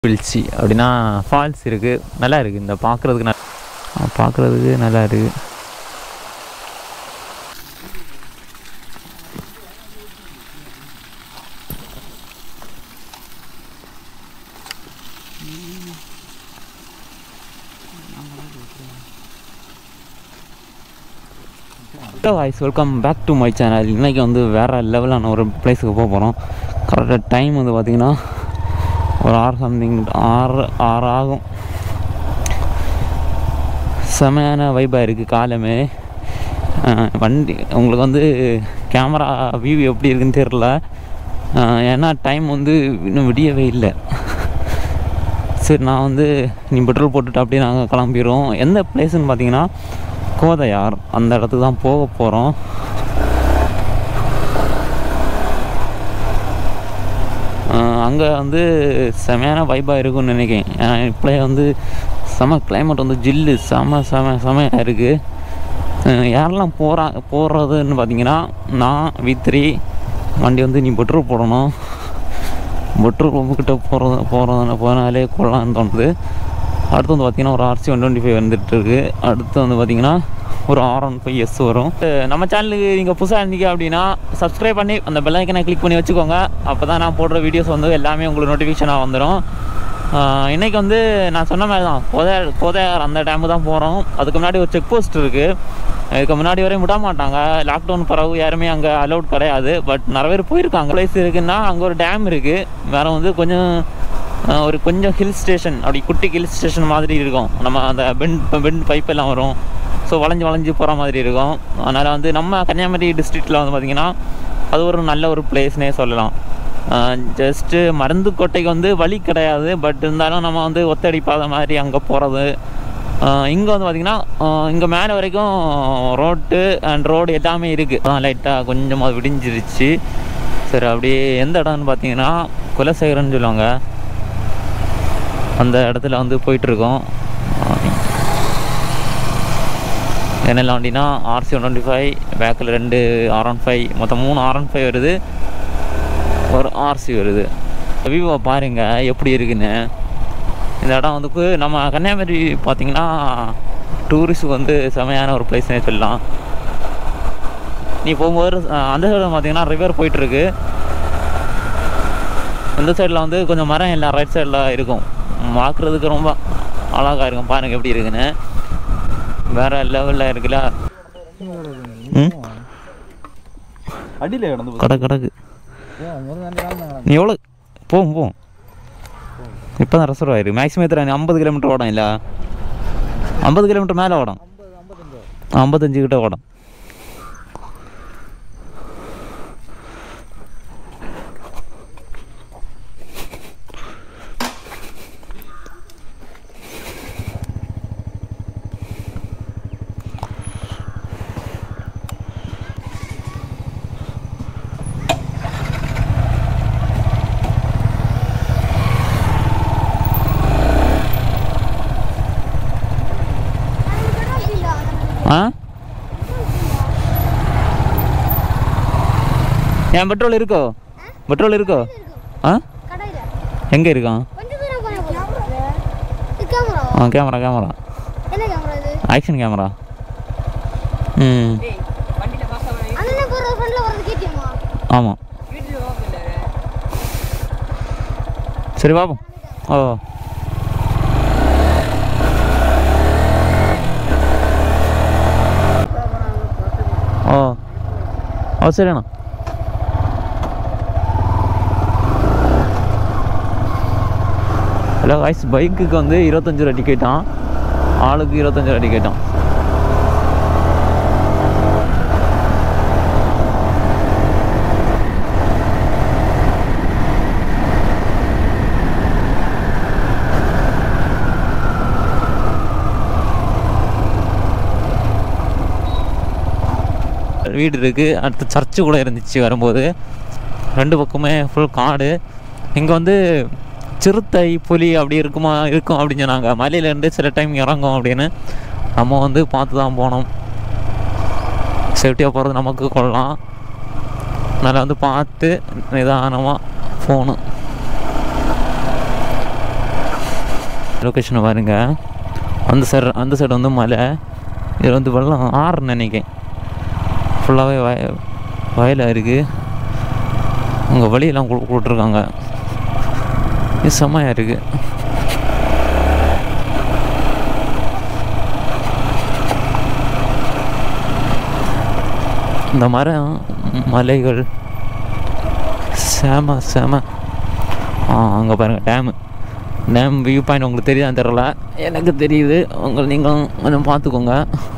வீழ்ச்சி அப்படின்னா ஃபால்ஸ் இருக்குது நல்லா இருக்குது இந்த பார்க்குறதுக்கு ந பார்க்குறதுக்கு நல்லா இருக்குது hello voice welcome back to my channel இன்றைக்கி வந்து வேறு லெவலான ஒரு பிளேஸுக்கு போக போகிறோம் கரெக்டாக டைம் வந்து பார்த்திங்கன்னா ஒரு ஆறு சம்திங் ஆறு ஆறு ஆகும் செமையான வைப்பாக இருக்குது காலமே அஹ் வண்டி உங்களுக்கு வந்து கேமரா வியூ எப்படி இருக்குன்னு தெரில அஹ் ஏன்னா டைம் வந்து இன்னும் விடியவே இல்லை சரி நான் வந்து நீ பெட்ரோல் போட்டுட்டு அப்படியே நாங்கள் கிளம்பிடுவோம் எந்த பிளேஸ்னு பார்த்தீங்கன்னா கோதையார் அந்த இடத்துக்கு தான் போக போகிறோம் அங்கே வந்து செமையான வைப்பாக இருக்கும்னு நினைக்கிறேன் ஏன்னா இப்போயே வந்து செம கிளைமேட் வந்து ஜில்லு செம செம செமையாக இருக்குது யாரெல்லாம் போகிறா போடுறதுன்னு பார்த்தீங்கன்னா நான் வி த்ரீ வண்டி வந்து நீ பெட்ரோல் போடணும் பெட்ரோல் பம்புக்கிட்ட போகிறது போகிறது போனாலே கொள்ளலான்னு தோணுது அடுத்து வந்து பார்த்திங்கன்னா ஒரு ஆர்சி ஒன் டுவெண்ட்டி ஃபைவ் வந்துட்டு இருக்கு அடுத்து வந்து பார்த்திங்கன்னா ஒரு ஆர் ஒன் ஃபைவ் எஸ் வரும் அஹ் நம்ம சேனலுக்கு நீங்கள் புதுசாக இருந்தீங்க அப்படின்னா சப்ஸ்கிரைப் பண்ணி அந்த பெல் ஐக்கனை கிளிக் பண்ணி வச்சுக்கோங்க அப்போ தான் நான் போடுற வீடியோஸ் வந்து எல்லாமே உங்களுக்கு நோட்டிஃபிகேஷனாக வந்துடும் இன்றைக்கி வந்து நான் சொன்ன மாதிரி தான் கோதையார் கோதையார் அந்த டைமு தான் போகிறோம் அதுக்கு முன்னாடி ஒரு செக் போஸ்ட் இருக்குது இதுக்கு முன்னாடி வரையும் விட மாட்டாங்க லாக்டவுன் பிறகு யாருமே அங்கே அலௌட் கிடையாது பட் நிறைய பேர் போயிருக்காங்க பிளேஸ் இருக்குன்னா அங்கே ஒரு டேம் இருக்குது வேறு வந்து கொஞ்சம் அஹ், ஒரு கொஞ்சம் ஹில் ஸ்டேஷன் அப்படி குட்டி ஹில் ஸ்டேஷன் மாதிரி இருக்கும் நம்ம அந்த பெண்ட் பெண்ட் பைப் எல்லாம் வரும் ஸோ வளைஞ்சு வளைஞ்சு போகிற மாதிரி இருக்கும் அதனால் வந்து நம்ம கன்னியாகுமரி டிஸ்ட்ரிக்டில் வந்து பார்த்திங்கன்னா அது ஒரு நல்ல ஒரு பிளேஸ்னே சொல்லலாம் ஜஸ்ட்டு மருந்துக்கோட்டைக்கு வந்து வழி கிடையாது பட் இருந்தாலும் நம்ம வந்து ஒத்தடிப்பாத மாதிரி அங்கே போகிறது இங்கே வந்து பார்த்திங்கன்னா இங்கே மேலே வரைக்கும் ரோட்டு அண்ட் ரோடு எல்லாமே இருக்குது லைட்டாக கொஞ்சமாக விடிஞ்சிருச்சு சரி அப்படியே எந்த இடம்னு பார்த்தீங்கன்னா குலசேகரன்னு சொல்லுவாங்க அந்த இடத்துல வந்து போயிட்டுருக்கோம் என்னெல்லாம் வண்டினா ஆர்சி ஒன் டுவெண்ட்டி ஃபைவ் பேக்கில் ரெண்டு ஆர் ஒன் ஃபைவ் மொத்தம் மூணு ஆர் ஒன் ஃபைவ் வருது ஒரு ஆர்சி வருது விவோ பாருங்க எப்படி இருக்குன்னு இந்த இடம் வந்து கு- நம்ம கன்னியாகுமரி பார்த்தீங்கன்னா டூரிஸ்ட் வந்து செமையான ஒரு பிளேஸ்னே சொல்லலாம் நீ போகும்போது அஹ், அந்த சைடு பார்த்தீங்கன்னா ரிவர் போயிட்டுருக்கு இந்த சைடில் வந்து கொஞ்சம் மரம் எல்லாம் ரைட் சைடில் இருக்கும் பார்க்குறதுக்கு ரொம்ப அழகாக இருக்கும் பாருங்க எப்படி இருக்குன்னு வேற லெவலில் இருக்குல்ல ம் அடியில் கிடந்து கடை கிடக்கு நீ எவ்வளோ போகும் போகும் இப்போ தான் ரெசர்வ் ஆயிருக்கு மேக்ஸிமம் எத்தனை ஐம்பது கிலோமீட்டர் ஓடும் இல்லை ஐம்பது கிலோமீட்டர் மேலே ஓடும் ஐம்பத்தஞ்சு கிட்ட ஓடும் ஆ ஏன் பெட்ரோல் இருக்கோ பெட்ரோல் இருக்கோ ஆ கடையில எங்கே இருக்கான் கொஞ்சம் தூரம் போனா போதும். இது கேமரா ஆ கேமரா கேமரா என்ன கேமரா இது ஆக்ஷன் கேமரா ம் அண்ணன் போற ஃப்ரெண்ட்ல வரது கேட்டியம்மா ஆமாம் சரி பாப்போம் ஓ ஓ ஓ சரிண்ணா ஹலோ வாய்ஸ் பைக்குக்கு வந்து இருபத்தஞ்சு ரூபா டிக்கெட்டான் ஆளுக்கு இருபத்தஞ்சு ரூபா டிக்கெட்டான் வீடு இருக்குது அடுத்து சர்ச்சு கூட இருந்துச்சு வரும்போது ரெண்டு பக்கமே ஃபுல் காடு இங்கே வந்து சிறுத்தை புலி அப்படி இருக்குமா இருக்கும் அப்படின்னு சொன்னாங்க மலையிலேருந்து சில டைம் இறங்கும் அப்படின்னு நம்ம வந்து பார்த்து தான் போனோம் சேஃப்டியாக போகிறது நமக்கு கொள்ளலாம் அதனால் வந்து பார்த்து நிதானமாக போகணும் லொக்கேஷனை பாருங்க அந்த சைடு அந்த சைடு வந்து மலை இது வந்து வெள்ளம் ஆறுன்னு நினைக்கிறேன் ஃபுல்லாகவே வய வயலாக இருக்குது அங்கே வழியெல்லாம் கு- கொடுத்துருக்காங்க இது செம்மையாக இருக்குது இந்த மரம் மலைகள் செம செம ஆ அங்கே பாருங்கள் டேமு டேம் வியூ பாயிண்ட் உங்களுக்கு தெரியுதான்னு தெரில எனக்கு தெரியுது உங்கள் நீங்களும் கொஞ்சம் பார்த்துக்கோங்க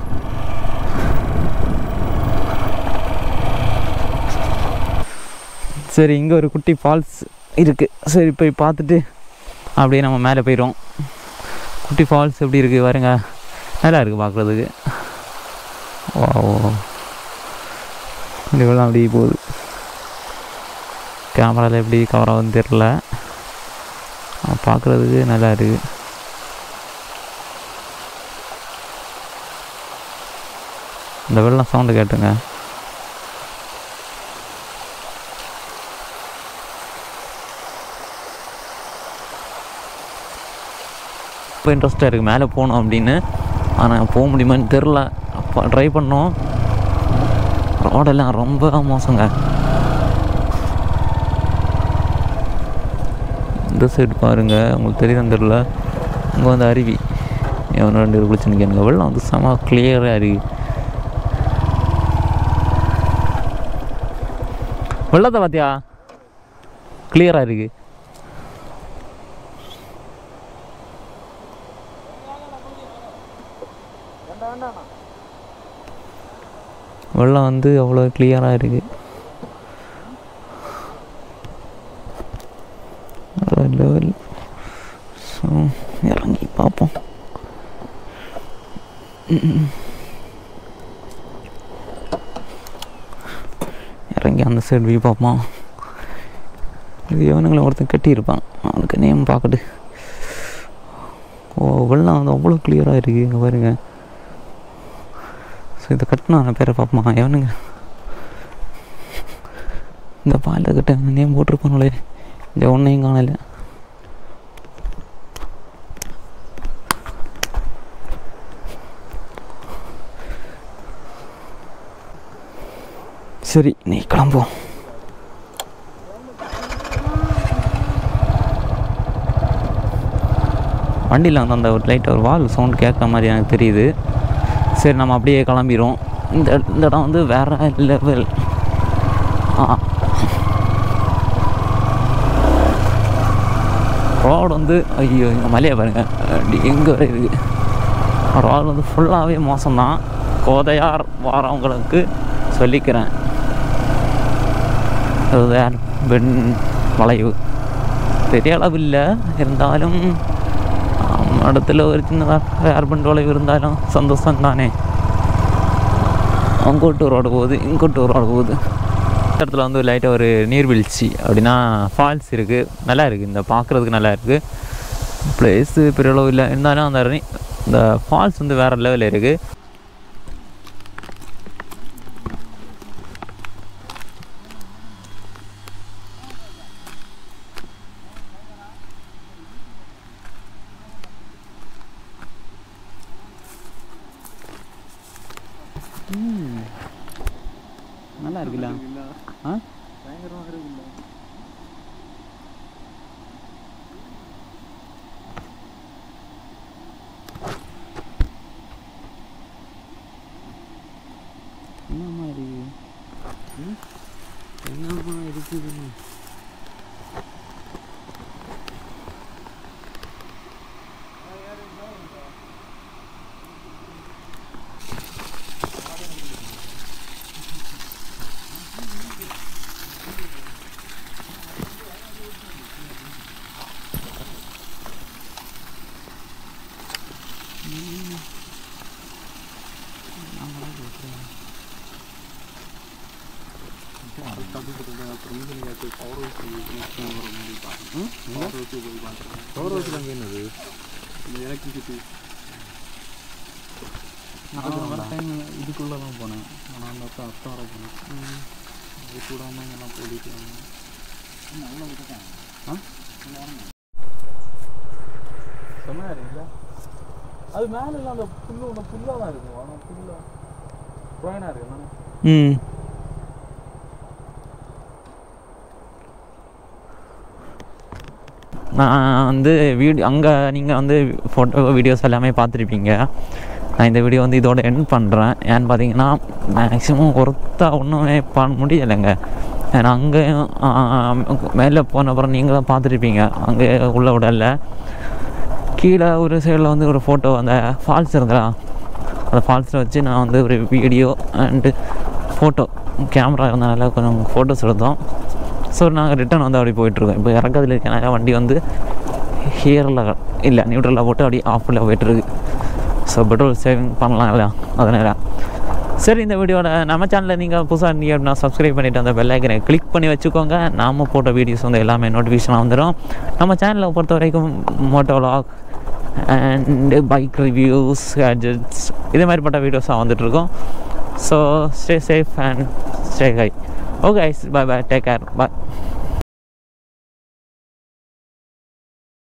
சரி இங்கே ஒரு குட்டி ஃபால்ஸ் இருக்குது சரி போய் பார்த்துட்டு அப்படியே நம்ம மேலே போயிடும் குட்டி ஃபால்ஸ் எப்படி இருக்குது பாருங்க நல்லா இருக்குது பார்க்குறதுக்கு ஓ இதுவெல்லாம் அப்படியே போகுது கேமராவில் எப்படி கவர் ஆகுதுன்னு தெரில பார்க்குறதுக்கு நல்லா இருக்குது இந்த வெள்ளம் சவுண்டு கேட்டுங்க ரொம்ப இன்ட்ரெஸ்ட்டாக இருக்குது மேலே போகணும் அப்படின்னு ஆனால் போக முடியுமான்னு தெரில அப்போ ட்ரை பண்ணோம் ரோடெல்லாம் ரொம்ப மோசங்க இந்த சைடு பாருங்க உங்களுக்கு தெரியுதான்னு தெரில இங்கே வந்து அருவி எவனோ ரெண்டு பேர் குளிச்சு நிற்கிறாங்க வெள்ளம் வந்து செம கிளியராக இருக்கு வெள்ளத்தை பார்த்தியா கிளியராக இருக்கு வெள்ளம் வந்து அவ்வளோ கிளியராக இருக்கு லெவல் ஸோ இறங்கி பார்ப்போம் ம். இறங்கி அந்த சைடு வியூ பார்ப்போம் இது எவனுங்களை ஒருத்தன் கட்டியிருப்பான் அவனுக்கு நேம் பார்க்கட்டு ஓ வெள்ளம் வந்து அவ்வளோ கிளியராக இருக்குது இங்கே பாருங்க ஸோ இதை கட்டினா அவன் பேரை பார்ப்போமா எவனுங்க இந்த பாலில் கட்ட நேம் போட்டிருப்பானுங்களே இந்த ஒன்றையும் காணலை சரி நீ கிளம்புவோம் வண்டியில் வந்து அந்த ஒரு லைட் ஒரு வால் சவுண்ட் கேட்குற மாதிரி எனக்கு தெரியுது சரி நம்ம அப்படியே கிளம்பிடுவோம் இந்த இந்த இடம் வந்து வேற லெவல் ஆ ரோடு வந்து ஐயோ இங்கே மலையை பாருங்கள் அப்படி எங்கே வரை இருக்குது ரோடு வந்து ஃபுல்லாகவே மோசம்தான் கோதையார் வாரவங்களுக்கு சொல்லிக்கிறேன் அதுதான் பெண் வளைவு பெரிய அளவு இல்லை இருந்தாலும் ஆம், இடத்துல ஒரு சின்னதாக ஏர்பண்ட் வளைவு இருந்தாலும் சந்தோஷம் தானே அங்கோட்டு ரோடு போகுது இங்கோட்டு ரோடு போகுது இந்த இடத்துல வந்து லைட்டாக ஒரு நீர்வீழ்ச்சி அப்படின்னா ஃபால்ஸ் இருக்குது நல்லா இருக்குது இந்த பார்க்குறதுக்கு நல்லா இருக்குது ப்ளேஸு பெரிய அளவு இல்லை இருந்தாலும் அந்த நீ- இந்த ஃபால்ஸ் வந்து வேறு லெவலில் இருக்குது நல்லா இருக்குல்ல ஆ என்னம்மா இருக்கு ம்? என்னம்மா இருக்குது நான் வர டைம் இதுக்குள்ளே தான் போனேன் ஆனால் அந்த அக்கா அக்கா வர போனேன் அது கூடாமல் எல்லாம் போயிட்டு ஆ செம்ம செமையா இருக்குல்ல அது மேல எல்லாம் அந்த புல்லு ஒன்று புல்லா தான் இருக்கும் ஆனால் புல்லா ப்ரோயினா இருக்கு என்னன்னு ம் நான் வந்து வீடியோ அங்கே நீங்கள் வந்து ஃபோட்டோ வீடியோஸ் எல்லாமே பார்த்துருப்பீங்க நான் இந்த வீடியோ வந்து இதோட எண்ட் பண்ணுறேன் ஏன்னு பார்த்தீங்கன்னா மேக்ஸிமம் ஒருத்தா ஒன்றுமே பண்ண முடியலைங்க ஏன்னா அங்கேயும் மேலே போன அப்புறம் நீங்களும் பார்த்துருப்பீங்க அங்கே உள்ள விடல கீழே ஒரு சைடில் வந்து ஒரு ஃபோட்டோ அந்த ஃபால்ஸ் இருந்ததா அந்த ஃபால்ஸில் வச்சு நான் வந்து ஒரு வீடியோ அண்டு ஃபோட்டோ கேமரா இருந்தனால கொஞ்சம் ஃபோட்டோஸ் எடுத்தோம் ஸோ நாங்கள் ரிட்டர்ன் வந்து அப்படி போயிட்டுருக்கோம் இப்போ இறக்கத்தில் இருக்கனால வண்டி வந்து ஹியரில் இல்லை நியூட்ரலில் போட்டு அப்படியே ஆஃபில் போயிட்டுருக்கு ஸோ பெட்ரோல் சேவிங் பண்ணலாம் இல்லையா அதனால் சரி இந்த வீடியோட நம்ம சேனலில் நீங்கள் புதுசாக இருந்தீங்க அப்படின்னா சப்ஸ்கிரைப் பண்ணிவிட்டு அந்த பெல் ஐக்கனை கிளிக் பண்ணி வச்சுக்கோங்க நாம போட்ட வீடியோஸ் வந்து எல்லாமே நோட்டிஃபிகேஷனாக வந்துடும் நம்ம சேனலை பொறுத்த வரைக்கும் moto vlog and bike reviews gadgets இதே மாதிரிப்பட்ட வீடியோஸாக வந்துட்டுருக்கோம் so stay safe and stay high okay bye bye take care bye